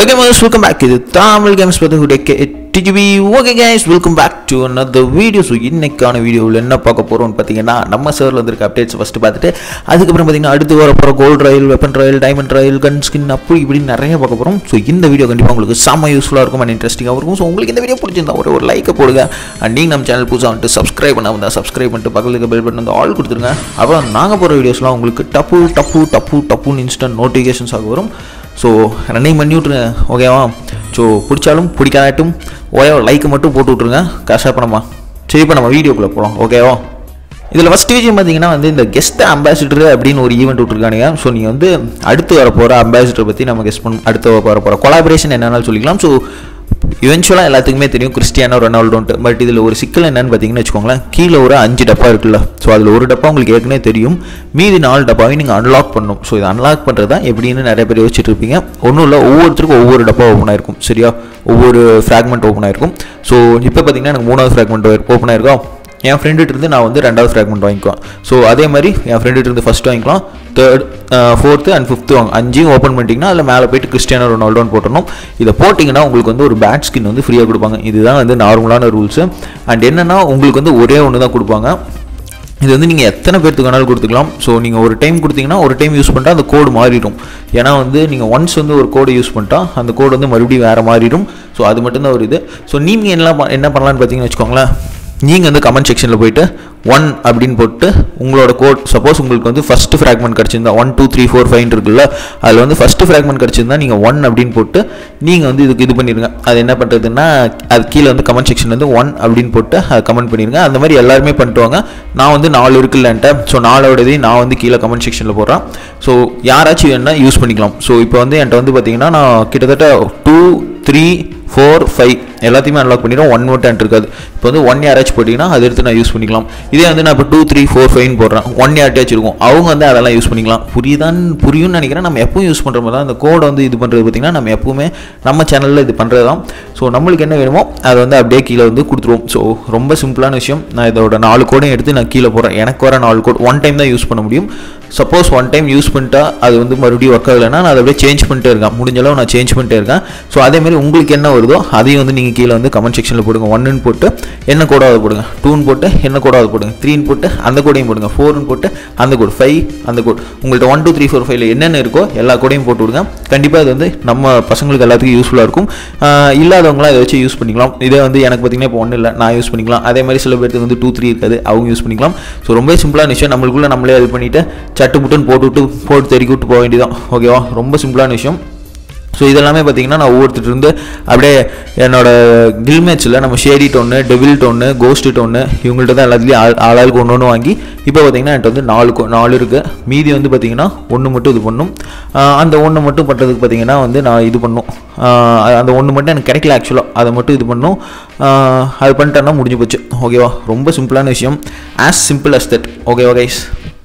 Hello gamers, welcome back இது தமிழ் games பற்றி DGP okay guys welcome back to another video so இன்னைக்கான வீடியோவில் என்ன பார்க்க போகிறோம்னு பார்த்தீங்கன்னா நம்ம சர்வில் வந்திருக்க அப்டேட்ஸ் ஃபஸ்ட்டு பார்த்துட்டு அதுக்கப்புறம் பார்த்தீங்கன்னா அடுத்து வர போகிற gold royal weapon royal diamond royal gun skin அப்படி இப்படி நிறைய பார்க்க போகிறோம் ஸோ இந்த வீடியோ கண்டிப்பாக உங்களுக்கு செம்ம யூஸ்ஃபுல்லாக இருக்கும் அண்ட் இன்ட்ரெஸ்டிங்காக இருக்கும் ஸோ உங்களுக்கு இந்த வீடியோ பிடிச்சிருந்தா ஒரு ஒரு லைக்கை போடுங்க அண்ட் நீங்கள் நம்ம சேனல் புதுசாக வந்துட்டு சப்ஸ்கிரைப் பண்ண வந்தால் சப்ஸ்கிரைப் பண்ணிட்டு பக்கத்தில் இருக்க பெல் பட்டன் வந்து ஆல் கொடுத்துருங்க அப்புறம் நாங்கள் போகிற வீடியோஸ்லாம் உங்களுக்கு டப்பு டப்பு டப்பு டப்புன்னு இன்ஸ்டன்ட் நோட்டிஃபிகேஷன்ஸ் ஆக வரும் ஸோ ரன்னிங் பண்ணி விட்ருங்க ஓகேவா ஸோ பிடிச்சாலும் பிடிக்காட்டும் ஒரே ஒரு லைக்கு மட்டும் போட்டு விட்ருங்க கஷ்டம் பண்ணமா சரி இப்போ நம்ம வீடியோக்குள்ளே போகலாம் ஓகேவா இதில் ஃபஸ்ட் விஷயம் பார்த்தீங்கன்னா வந்து இந்த கெஸ்ட் அம்பாசிடர் அப்படின்னு ஒரு ஈவெண்ட் விட்ருக்கானுங்க ஸோ நீங்கள் வந்து அடுத்து வர போகிற அம்பாசிடர் பற்றி நம்ம கெஸ்ட் பண்ண அடுத்து வர போகிற கொலாபரேஷன் என்னென்னு சொல்லிக்கலாம் ஸோ இவென்ச்சுவலாக எல்லாத்துக்குமே தெரியும் கிறிஸ்டியானோ ரொனால்டோன்ட்டு பட் இதில் ஒரு சிக்கல் என்னன்னு பார்த்தீங்கன்னு வச்சுக்கோங்களேன் கீழே ஒரு அஞ்சு டப்பா இருக்குல்ல ஸோ அதில் ஒரு டப்பா உங்களுக்கு ஏற்கனவே தெரியும் மீதி நாலு டப்பாவையும் நீங்கள் அன்லாக் பண்ணணும் ஸோ இதை அன்லாக் பண்ணுறது தான் எப்படின்னு நிறைய பேர் யோசிச்சுட்டு இருப்பீங்க ஒன்றும் இல்லை ஒவ்வொருத்தருக்கும் ஒவ்வொரு டப்பா ஓப்பன் ஆயிருக்கும் சரியா ஒவ்வொரு ஃப்ராக்மெண்ட் ஓப்பன் ஆயிருக்கும் ஸோ இப்போ பார்த்தீங்கன்னா எனக்கு மூணாவது ஃப்ராக்மெண்ட் ஓப்பன் ஆயிருக்கும் என் ஃப்ரெண்டுகிட்ட இருந்து நான் வந்து ரெண்டாவது ஃப்ராக்மெண்ட் வாங்கிக்குவேன் ஸோ அதே மாதிரி என் ஃப்ரெண்டுகிட்ட இருந்து ஃபஸ்ட் வாங்கிக்கலாம் தேர்ட் ஃபோர்த்து அண்ட் ஃபிஃப்த்து வாங்க அஞ்சையும் ஓப்பன் பண்ணிட்டீங்கன்னா அதில் மேலே போயிட்டு கிறிஸ்டியானோ ரொனால்டோன்னு போட்டணும் இதை போட்டிங்கன்னா உங்களுக்கு வந்து ஒரு பேட் ஸ்கின் வந்து ஃப்ரீயாக கொடுப்பாங்க இதுதான் வந்து நார்மலான ரூல்ஸு அண்ட் என்னென்னா உங்களுக்கு வந்து ஒரே ஒன்று தான் கொடுப்பாங்க இது வந்து நீங்கள் எத்தனை பேர்த்துக்கு வேணாலும் கொடுத்துக்கலாம் ஸோ நீங்கள் ஒரு டைம் கொடுத்தீங்கன்னா ஒரு டைம் யூஸ் பண்ணிட்டா அந்த கோடு மாறிடும் ஏன்னா வந்து நீங்கள் ஒன்ஸ் வந்து ஒரு கோடு யூஸ் பண்ணிட்டா அந்த கோடு வந்து மறுபடியும் வேறு மாறிடும் ஸோ அது மட்டும்தான் ஒரு இது ஸோ நீங்கள் என்ன ப- என்ன பண்ணலான்னு பார்த்தீங்கன்னு வச்சுக்கோங்களேன் நீங்கள் வந்து கமெண்ட் செக்ஷனில் போயிட்டு ஒன் அப்படின்னு போட்டு உங்களோட கோட் சப்போஸ் உங்களுக்கு வந்து ஃபஸ்ட்டு ஃப்ராக்மெண்ட் கிடச்சிருந்தா one two three four five இருக்குல்ல அதில் வந்து ஃபஸ்ட்டு ஃப்ராக்மெண்ட் கிடச்சிருந்தா நீங்கள் ஒன் அப்படின்னு போட்டு நீங்கள் வந்து இதுக்கு இது பண்ணிடுங்க அது என்ன பண்ணுறதுன்னா அது கீழே வந்து கமெண்ட் செக்ஷன் வந்து ஒன் அப்படின்னு போட்டு அதை கமெண்ட் பண்ணிடுங்க அந்த மாதிரி எல்லாருமே பண்ணிட்டு வாங்க நான் வந்து நாலு இருக்குல்லன்ட்டு ஸோ நாலோட இதையும் நான் வந்து கீழே கமெண்ட் செக்ஷனில் போடுறேன் ஸோ யாராச்சும் வேணா யூஸ் பண்ணிக்கலாம் ஸோ இப்போ வந்து என்கிட்ட வந்து பார்த்தீங்கன்னா நான் கிட்டத்தட்ட டூ த்ரீ ஃபோர் ஃபைவ் எல்லாத்தையுமே அன்லாக் பண்ணிடுவோம் ஒன் மட்டும் இருக்காது இப்போ வந்து ஒன் யாராச்சும் போட்டிங்கன்னா அதை எடுத்து நான் யூஸ் பண்ணிக்கலாம் இதே வந்து நான் இப்போ டூ த்ரீ ஃபோர் ஃபைவ்னு போடுறேன் ஒன் யார்ட்டாச்சும் இருக்கும் அவங்க வந்து அதெல்லாம் யூஸ் பண்ணிக்கலாம் புரியுதான்னு புரியும்னு நினைக்கிறேன் நம்ம எப்பவும் யூஸ் பண்ணுற மாதிரி தான் அந்த கோடை வந்து இது பண்ணுறது பார்த்திங்கன்னா நம்ம எப்பவுமே நம்ம சேனலில் இது பண்ணுறது தான் ஸோ நம்மளுக்கு என்ன வேணுமோ அதை வந்து அப்படியே கீழே வந்து கொடுத்துருவோம் ஸோ ரொம்ப சிம்பிளான விஷயம் நான் இதோட நாலு கோடையும் எடுத்து நான் கீழே போடுறேன் எனக்கு வர நாலு கோட் ஒன் டைம் தான் யூஸ் பண்ண முடியும் சப்போஸ் ஒன் டைம் யூஸ் பண்ணிட்டா அது வந்து மறுபடியும் ஒர்க் ஆகலைன்னா நான் அதை அப்படியே சேஞ்ச் பண்ணிட்டே இருக்கேன் முடிஞ்ச அளவு நான் சேஞ்ச் பண்ணிட்டே இருக்கேன் ஸோ அதே மாதிரி உங்களுக்கு என்ன வருதோ அதையும் வந்து நீங்கள் கீழே வந்து கமெண்ட் செக்ஷனில் போடுங்க ஒன்னுன்னு போட்டு என்ன கோடாவது போடுங்க டூன்னு போட்டு என்ன கோடாவது போடுங்க த்ரீன்னு போட்டு அந்த கோடையும் போடுங்க ஃபோர்னு போட்டு அந்த கோட் ஃபைவ் அந்த கோட் உங்கள்கிட்ட ஒன் டூ த்ரீ ஃபோர் ஃபைவ்ல என்னென்ன இருக்கோ எல்லா கோடையும் போட்டு விடுங்க கண்டிப்பாக இது வந்து நம்ம பசங்களுக்கு எல்லாத்துக்கும் யூஸ்ஃபுல்லாக இருக்கும் ஆஹ் இல்லாதவங்களாம் இதை வச்சு யூஸ் பண்ணிக்கலாம் இதே வந்து எனக்கு பார்த்தீங்கன்னா இப்போ ஒன்றும் இல்லை நான் யூஸ் பண்ணிக்கலாம் அதே மாதிரி சில பேருக்கு வந்து டூ த்ரீ இருக்காது அவங்க யூஸ் பண்ணிக்கலாம் ஸோ ரொம்ப சிம்பிளான விஷயம் நம்மளுக்குள்ள நம்மளே இது பண்ணிவிட்டு சட்டு புட்டுன்னு போட்டு விட்டு போட்டு தெறிக்கி விட்டு போக வேண்டியதான் ஓகேவா ரொம்ப சிம்பிளான விஷயம் ஸோ இதெல்லாமே பார்த்தீங்கன்னா நான் ஒவ்வொருத்தர் இருந்து அப்படியே என்னோட கில்மேட்ஸில் நம்ம ஷேடிட் ஒன்று டெவில்ட் ஒன்று கோஸ்டிட் ஒன்று இவங்கள்ட்ட தான் எல்லாத்துலேயும் ஆள் ஆளாளுக்கு ஒன்று ஒன்று வாங்கி இப்போ பார்த்தீங்கன்னா என்கிட்ட வந்து நாலு கொ- நாலு இருக்குது மீதி வந்து பார்த்தீங்கன்னா ஒன்று மட்டும் இது பண்ணும் ஆஹ் அந்த ஒன்று மட்டும் பண்ணுறதுக்கு பார்த்தீங்கன்னா வந்து நான் இது பண்ணும் ஆஹ் அந்த ஒன்று மட்டும் எனக்கு கிடைக்கல ஆக்சுவலாக அதை மட்டும் இது பண்ணும் ஆஹ் அது பண்ணிட்டேன்னா முடிஞ்சு போச்சு ஓகேவா ரொம்ப சிம்பிளான விஷயம் ஆஸ் சிம்பிள் அஸ் தட் ஓகேவா கைஸ்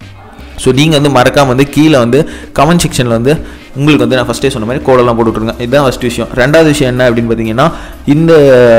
ஸோ நீங்கள் வந்து மறக்காம வந்து கீழே வந்து கமெண்ட் செக்ஷனில் வந்து உங்களுக்கு வந்து நான் ஃபஸ்ட்டே சொன்ன மாதிரி கோடெல்லாம் போட்டு விட்ருங்க இதுதான் ஃபஸ்ட் விஷயம் ரெண்டாவது விஷயம் என்ன அப்படின்னு பார்த்தீங்கன்னா இந்த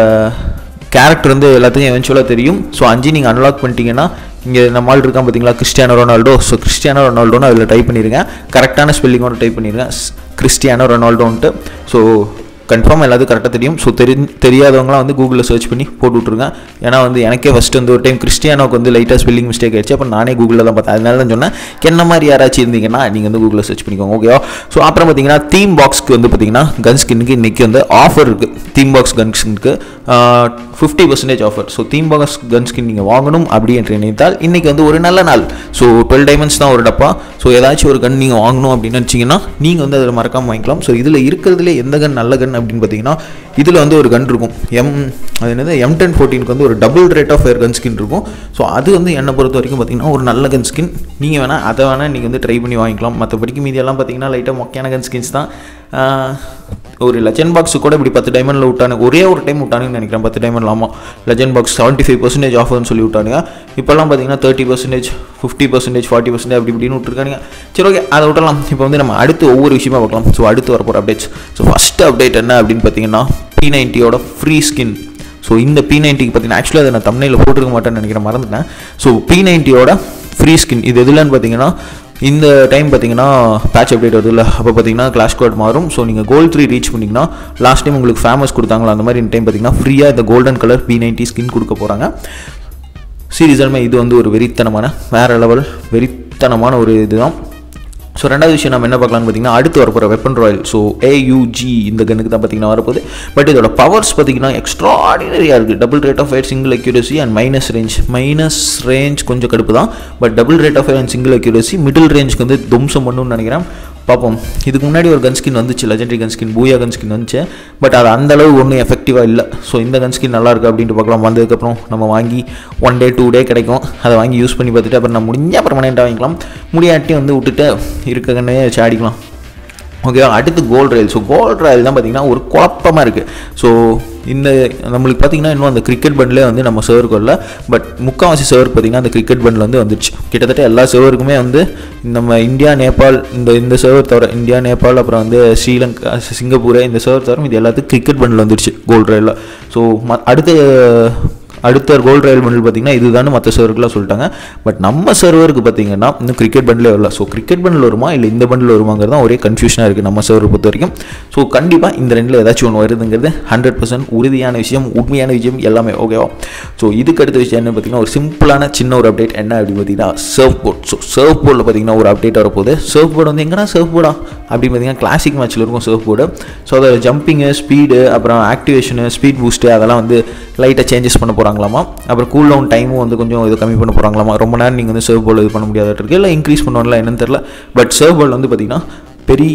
கேரக்டர் வந்து எல்லாத்துக்கும் எவென்ச்சுவலாக தெரியும் ஸோ அஞ்சு நீங்கள் அன்லாக் பண்ணிட்டீங்கன்னா இங்கே நம்ம ஆள் இருக்கான் பார்த்தீங்களா கிறிஸ்டியானோ ரொனால்டோ ஸோ கிறிஸ்டியானோ ரொனால்டோன்னு அதில் டைப் பண்ணிடுங்க கரெக்டான ஸ்பெல்லிங்கோட டைப் பண்ணிடுங்க ஸ்- கிறிஸ்டியானோ ரொனால்டோன்ட்டு ஸோ கன்ஃபார்ம் எல்லாத்துக்கும் கரெக்டாக தெரியும் ஸோ தெரி தெரியாதவங்களாம் வந்து கூகுளில் சர்ச் பண்ணி போட்டு விட்ருங்க ஏன்னா வந்து எனக்கே ஃபஸ்ட்டு வந்து ஒரு டைம் கிறிஸ்டியானோக்கு வந்து லைட்டாக ஸ்பெல்லிங் மிஸ்டேக் ஆயிடுச்சு அப்போ நானே கூகுளில் தான் பார்த்தேன் அதனால தான் சொன்னேன் என்ன மாதிரி யாராச்சும் இருந்தீங்கன்னா நீங்கள் வந்து கூகுளில் சர்ச் பண்ணிக்கோங்க ஓகேவா ஸோ அப்புறம் பார்த்தீங்கன்னா தீம் பாக்ஸ்க்கு வந்து பார்த்தீங்கன்னா கன் ஸ்கின்னுக்கு இன்றைக்கி வந்து ஆஃபர் இருக்குது தீம் பாக்ஸ் கன் ஸ்கின்னுக்கு fifty percentage offer so theme box gun skin நீங்கள் வாங்கணும் அப்படி என்று நினைத்தால் இன்றைக்கி வந்து ஒரு நல்ல நாள் ஸோ டுவெல் டைமண்ட்ஸ் தான் ஒரு டப்பா ஸோ ஏதாச்சும் ஒரு கன் நீங்கள் வாங்கணும் அப்படின்னு நினச்சிங்கன்னா நீங்கள் வந்து அதில் மறக்காமல் வாங்கிக்கலாம் ஸோ இதில் இருக்கிறதுலே எந்த கன் நல்ல கன் அப்படின்னு பார்த்தீங்கன்னா இதில் வந்து ஒரு கன் இருக்கும் எம் அது என்னது எம் டென் ஃபோர்டீனுக்கு வந்து ஒரு double rate of fire gun skin இருக்கும் ஸோ அது வந்து என்னை பொறுத்த வரைக்கும் பார்த்தீங்கன்னா ஒரு நல்ல கன் ஸ்கின் நீங்கள் வேணால் அதை வேணால் நீங்கள் வந்து ட்ரை பண்ணி வாங்கிக்கலாம் மற்றபடிக்கு மீதியெல்லாம் பார்த்தீங்கன்னா லைட்டாக மொக்கையான கன் ஸ்கின்ஸ் தான் ஆஹ், ஒரு லெஜன் பாக்ஸ் கூட இப்படி பத்து டைமண்டில் விட்டானு ஒரே ஒரு டைம் விட்டானுன்னு நினைக்கிறேன் பத்து டைமண்ட் ஆமாம் legend box seventy five percentage ஆஃபர்னு சொல்லி விட்டானுங்க இப்போல்லாம் பார்த்தீங்கன்னா thirty percentage fifty percentage forty percentage அப்படி இப்படின்னு விட்டுருக்கானுங்க சரி ஓகே அதை விட்டலாம் இப்போ வந்து நம்ம அடுத்து ஒவ்வொரு விஷயமா பார்க்கலாம் ஸோ அடுத்து வரப்போகிற அப்டேட்ஸ் ஸோ ஃபஸ்ட்டு அப்டேட் என்ன அப்படின்னு பார்த்தீங்கன்னா பி நைன்ட்டியோட ஃப்ரீ ஸ்கின் ஸோ இந்த பி நைன்ட்டிக்கு பார்த்தீங்கன்னா ஆக்சுவலாக அதை நான் தமிழில் போட்டிருக்க மாட்டேன்னு நினைக்கிறேன் மறந்துட்டேன் ஸோ பி நைன்ட்டியோட ஃப்ரீ ஸ்கின் இது எதுலன்னு பார்த்தீங்கன்னா இந்த டைம் பார்த்தீங்கன்னா பேட்ச் அப்டேட் வருது இல்லை அப்போ பார்த்தீங்கன்னா கிளாஷ் கார்டு மாறும் ஸோ நீங்கள் கோல்ட் த்ரீ ரீச் பண்ணிங்கன்னா லாஸ்ட் டைம் உங்களுக்கு ஃபேமஸ் கொடுத்தாங்களா அந்த மாதிரி இந்த டைம் பார்த்தீங்கன்னா ஃப்ரீயாக இந்த golden colour P ninety skin கொடுக்க போகிறாங்க சீரியஸாலுமே இது வந்து ஒரு வெறித்தனமான வேறு லெவல் வெறித்தனமான ஒரு இதுதான் ஸோ ரெண்டாவது விஷயம் நம்ம என்ன பார்க்கலாம்னு பார்த்தீங்கன்னா அடுத்து வரப்போகிற வெப்பன் ராயல் ஸோ ஏயூஜி இந்த கன்னுக்கு தான் பார்த்தீங்கன்னா வரப்போகுது பட் இதோட பவர்ஸ் பார்த்தீங்கன்னா எக்ஸ்ட்ரா ஆர்டினரியாக இருக்குது double rate of fire single accuracy and minus range minus range கொஞ்சம் கடுப்பு தான் but double rate of fire and single accuracy middle ரேஞ்சுக்கு வந்து தும்சம் பண்ணுன்னு நினைக்கிறேன் பார்ப்போம் இதுக்கு முன்னாடி ஒரு கன் ஸ்கின் வந்துச்சு legendary gun skin booyah gun skin வந்துச்சு பட் அது அந்த அளவு ஒன்றும் எஃபெக்டிவாக இல்லை ஸோ இந்த கன் ஸ்கின் நல்லா இருக்கு அப்படின்ட்டு பார்க்கலாம் வந்ததுக்கப்புறம் நம்ம வாங்கி ஒன் டே டூ டே கிடைக்கும் அதை வாங்கி யூஸ் பண்ணி பார்த்துட்டு அப்புறம் நான் முடிஞ்ச பர்மனெண்ட்டாக வாங்கிக்கலாம் முடியாட்டி வந்து விட்டுட்டு இருக்க கண்ணே வச்சு ஆடிக்கலாம் ஓகேவா அடுத்து gold rail so gold rail தான் பார்த்தீங்கன்னா ஒரு குழப்பமாக இருக்குது ஸோ இந்த நம்மளுக்கு பார்த்தீங்கன்னா இன்னும் அந்த கிரிக்கெட் பண்டிலே வந்து நம்ம சர்வருக்கு வரல பட் முக்கால்வாசி சர்வருக்கு பார்த்தீங்கன்னா அந்த கிரிக்கெட் பண்டில் வந்து வந்துருச்சு கிட்டத்தட்ட எல்லா சர்வருக்குமே வந்து நம்ம இந்தியா நேபாள் இந்த இந்த சர்வர் தவிர இந்தியா நேபாள் அப்புறம் வந்து ஸ்ரீலங்கா சிங்கப்பூர் இந்த சர்வர் தவிர இது எல்லாத்துக்கும் கிரிக்கெட் பண்டில் வந்துருச்சு கோல்ட் ரயிலில் ஸோ ம அடுத்த அடுத்த கோல்ட் ரயில் பண்டில் பார்த்தீங்கன்னா இதுதான் மற்ற சர்வருக்குலாம் சொல்லிட்டாங்க பட் நம்ம சர்வருக்கு பார்த்தீங்கன்னா இன்னும் கிரிக்கெட் பண்டிலே வரல ஸோ கிரிக்கெட் பண்டில் வருமா இல்லை இந்த பண்டில் வருமாங்கிறது தான் ஒரே கன்ஃபியூஷனாக இருக்குது நம்ம சர்வரை பொறுத்த வரைக்கும் ஸோ கண்டிப்பாக இந்த ரெண்டில் ஏதாச்சும் ஒன்று வருதுங்கிறது ஹண்ட்ரட் பர்சன்ட் உறுதியான விஷயம் உண்மையான விஷயம் எல்லாமே ஓகேவா ஸோ இதுக்கு அடுத்த விஷயம் என்ன பார்த்தீங்கன்னா ஒரு சிம்பிளான சின்ன ஒரு அப்டேட் என்ன அப்படின்னு பார்த்தீங்கன்னா சர்வ் போர்ட் ஸோ சர்வ் போர்டில் பார்த்தீங்கன்னா ஒரு அப்டேட் வரப்போகுது சர்வ் போர்டு வந்து எங்கன்னா சர்வ் போர்டா அப்படின்னு பார்த்தீங்கன்னா கிளாசிக் மேட்ச்சில் இருக்கும் சர்வ் போர்டு ஸோ அதோட ஜம்பிங்கு ஸ்பீடு அப்புறம் ஆக்டிவேஷனு ஸ்பீட் பூஸ்ட்டு அதெல்லாம் வந்து லைட்டாக சேஞ்சஸ் பண்ண போகிறாங்களாமா அப்புறம் கூல் டவுன் டைமும் வந்து கொஞ்சம் இது கம்மி பண்ண போகிறாங்களாமா ரொம்ப நேரம் நீங்கள் வந்து சர்வ் பால் இது பண்ண முடியாத இருக்குது இல்லை இன்க்ரீஸ் பண்ணுவாங்களா என்னன்னு தெரில பட் சர்வ் பால் வந்து பார்த்திங்கன்னா பெரிய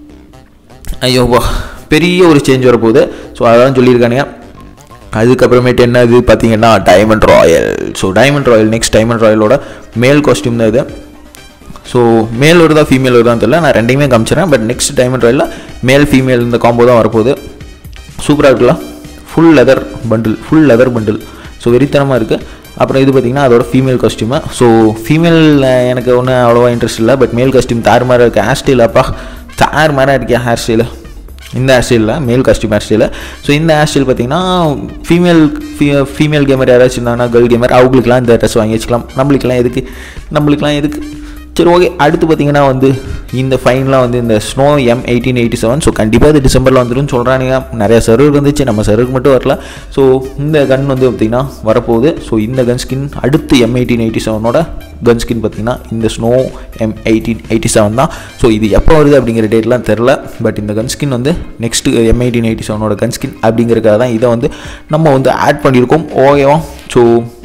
ஐயோவா பெரிய ஒரு சேஞ்ச் வரப்போகுது ஸோ அதான் சொல்லியிருக்கானுங்க அதுக்கப்புறமேட்டு என்ன இது பார்த்தீங்கன்னா diamond royal so diamond royal next diamond ராயலோட மேல் காஸ்டியூம் தான் இது ஸோ மேல் வருதா ஃபீமேல் வருதான்னு தெரியல நான் ரெண்டையுமே காமிச்சிடறேன் பட் நெக்ஸ்ட் டைமண்ட் ராயலில் மேல் ஃபீமேல் இந்த காம்போ தான் வரப்போகுது சூப்பராக இருக்கலாம் full leather bundle full leather bundle so வெறித்தனமாக இருக்குது அப்புறம் இது பார்த்திங்கன்னா அதோட ஃபீமேல் காஸ்டியூமு ஸோ ஃபீமேல் எனக்கு ஒன்றும் அவ்வளோவா இன்ட்ரெஸ்ட் இல்லை பட் மேல் காஸ்டியூம் தார் மாதிரி இருக்குது ஹேர் ஸ்டைல் அப்பா தார் மாதிரி இருக்கேன் ஹேர் ஸ்டைலு இந்த ஹேர் ஸ்டைலில் male costume hair style so இந்த ஹேர் ஸ்டைல் பார்த்தீங்கன்னா ஃபீமேல் ஃபீமேல் கேமர் யாராச்சும் இருந்தாங்கன்னா கேர்ள் கேமர் அவங்களுக்குலாம் இந்த ட்ரெஸ் வாங்கி வச்சுக்கலாம் நம்மளுக்கெல்லாம் எதுக்கு நம்மளுக்கெல்லாம் எதுக்கு சரி ஓகே அடுத்து பார்த்தீங்கன்னா வந்து இந்த ஃபைன்லாம் வந்து இந்த snow M eighteen eighty seven so கண்டிப்பாக இது டிசம்பரில் வந்துடும் சொல்கிறானுங்க நிறைய சர்வர் வந்துச்சு நம்ம சர்வருக்கு மட்டும் வரல ஸோ இந்த கன் வந்து பார்த்திங்கன்னா வரப்போகுது ஸோ இந்த கன் ஸ்கின் அடுத்து எம் எயிட்டீன் எயிட்டி செவனோட கன் ஸ்கின் பார்த்திங்கன்னா இந்த snow M eighteen eighty seven தான் ஸோ இது எப்போ வருது அப்படிங்கிற டேட்லாம் தெரில பட் இந்த கன் ஸ்கின் வந்து நெக்ஸ்ட் எம் எயிட்டீன் எயிட்டி செவனோட கன் ஸ்கின் அப்படிங்கிறக்காக தான் இதை வந்து நம்ம வந்து ஆட் பண்ணியிருக்கோம் ஓகேவா ஸோ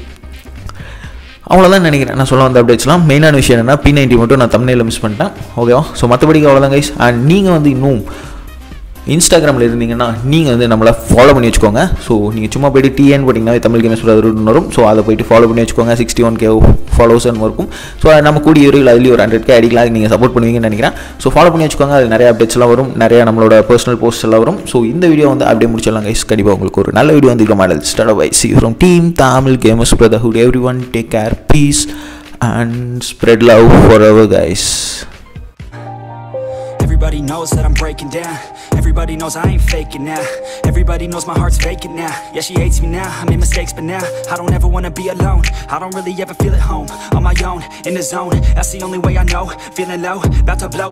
அவ்வளோதான் நினைக்கிறேன் நான் சொல்ல வந்த அப்டேட்ஸ்லாம் மெயினான விஷயம் என்னன்னா பி நைன்ட்டி மட்டும் நான் தமிழில் மிஸ் பண்ணிட்டேன் ஓகேவா ஸோ மற்றபடிக்கு அவ்வளோதான் கைஸ் அண்ட் நீங்கள் வந்து இன்னும் இன்ஸ்டாகிராமில் இருந்தீங்கன்னா நீங்கள் வந்து நம்மளை ஃபாலோ பண்ணி வச்சுக்கோங்க ஸோ நீங்கள் சும்மா போயிட்டு டிஎன் போட்டிங்கன்னா தமிழ் கேமஸ் ரூட்னு வரும் ஸோ அதை போயிட்டு ஃபாலோ பண்ணி வச்சுக்கோங்க சிக்ஸ்டி ஒன் கே ஃபாலோவர்ஸ் இருக்கும் ஸோ நம்ம கூடிய விரைவில் அதுலேயும் ஒரு ஹண்ட்ரட் கே அடிக்கலாம் நீங்கள் சப்போர்ட் பண்ணுவீங்கன்னு நினைக்கிறேன் ஸோ ஃபாலோ பண்ணி வச்சுக்கோங்க அது நிறைய அப்டேட்ஸ்லாம் வரும் நிறைய நம்மளோட பர்சனல் போஸ்ட் எல்லாம் வரும் ஸோ இந்த வீடியோ வந்து அப்படியே முடிச்சிடலாம் கைஸ் கண்டிப்பாக உங்களுக்கு ஒரு நல்ல வீடியோ வந்து model start by C from team Tamil games brotherhood everyone take care peace and spread love for our guys Everybody knows that I'm breaking down Everybody knows I ain't faking now Everybody knows my heart's vacant now Yeah, she hates me now, I made mistakes but now I don't ever wanna be alone I don't really ever feel at home On my own, in the zone That's the only way I know Feeling low, about to blow